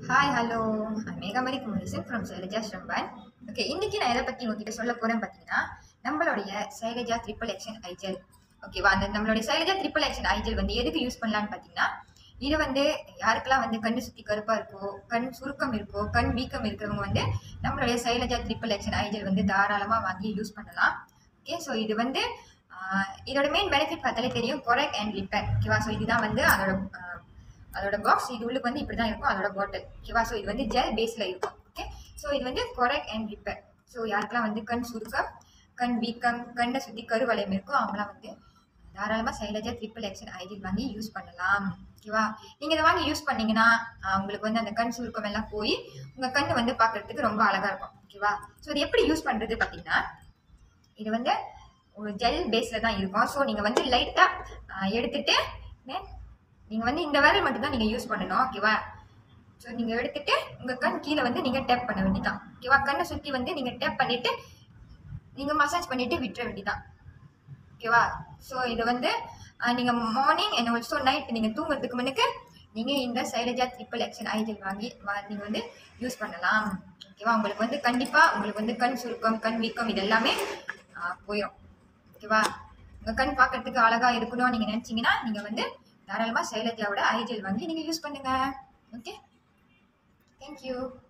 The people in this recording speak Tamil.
ஹாய் ஹலோ மேகமரி குமரிசன் ஃப்ரம் சைலஜா ஸ்ரம்பன் ஓகே இன்னைக்கு நான் எதை பற்றி உங்ககிட்ட சொல்ல போகிறேன் பார்த்தீங்கன்னா நம்மளுடைய சைலஜா ட்ரிபிள் ஆக்ஷன் ஐஜெல் ஓகேவா அந்த நம்மளுடைய சைலஜா ட்ரிபிள் ஆக்ஷன் ஐஜெல் வந்து எதுக்கு யூஸ் பண்ணலான்னு பார்த்தீங்கன்னா இது வந்து யாருக்கெல்லாம் வந்து கண்ணு சுற்றி கருப்பாக இருக்கோ கண் சுருக்கம் இருக்கோ கண் வீக்கம் இருக்கிறவங்க வந்து நம்மளுடைய சைலஜா ட்ரிபிள் ஆக்ஷன் ஐஜெல் வந்து தாராளமாக வாங்கி யூஸ் பண்ணலாம் ஓகே ஸோ இது வந்து ஆஹ், இதோட மெயின் பெனிஃபிட் பார்த்தாலே தெரியும் கொரெக்ட் அண்ட் ரிப்பேர் ஓகேவா ஸோ இதுதான் வந்து அதோட ஆஹ், அதோட பாக்ஸ் இது உள்ளுக்கு வந்து இப்படி தான் இருக்கும் அதோட பாட்டில் ஓகேவா ஸோ இது வந்து ஜெல் பேஸில் இருக்கும் ஓகே ஸோ இது வந்து கொரெக்ட் அண்ட் ரிப்பேர் ஸோ யாருக்கெல்லாம் வந்து கண் சுருக்கம் கண் வீக்கம் கண்ணை சுற்றி கருவளையம் இருக்கோ அவங்களாம் வந்து தாராளமாக சைலஜா ட்ரிபிள் ஆக்ஷன் ஐடில் வாங்கி யூஸ் பண்ணலாம் ஓகேவா நீங்கள் இதை வாங்கி யூஸ் பண்ணீங்கன்னா ஆஹ், உங்களுக்கு வந்து அந்த கண் சுருக்கம் எல்லாம் போய் உங்கள் கண் வந்து பார்க்கறதுக்கு ரொம்ப அழகாக இருக்கும் ஓகேவா ஸோ இது எப்படி யூஸ் பண்ணுறது பார்த்தீங்கன்னா இது வந்து ஒரு ஜெல் பேஸில் தான் இருக்கும் ஸோ நீங்கள் வந்து லைட்டாக எடுத்துட்டு நீங்கள் வந்து இந்த விரல் மட்டும் தான் நீங்கள் யூஸ் பண்ணணும் ஓகேவா ஸோ நீங்கள் எடுத்துட்டு உங்கள் கண் கீழே வந்து நீங்கள் டேப் பண்ண வேண்டியதான் ஓகேவா கண்ணை சுற்றி வந்து நீங்கள் டேப் பண்ணிவிட்டு நீங்கள் மசாஜ் பண்ணிவிட்டு விட்டுற வேண்டியதான் ஓகேவா ஸோ இது வந்து நீங்கள் மார்னிங் அண்ட் ஆல்சோ நைட் நீங்கள் தூங்குறதுக்கு முன்னுக்கு நீங்கள் இந்த சைலஜா ட்ரிபிள் ஆக்ஷன் ஐஜெல் வாங்கி வா- நீங்கள் வந்து யூஸ் பண்ணலாம் ஓகேவா உங்களுக்கு வந்து கண்டிப்பாக உங்களுக்கு வந்து கண் சுருக்கம் கண் வீக்கம் இது எல்லாமே ஆ, போயிடும் ஓகேவா உங்கள் கண் பார்க்கறதுக்கு அழகாக இருக்கணும் நீங்கள் நினச்சிங்கன்னா நீங்கள் வந்து தாராளமாக சைலஜாவோட ஐஜெல் வாங்கி நீங்கள் யூஸ் பண்ணுங்கள் ஓகே தேங்க்யூ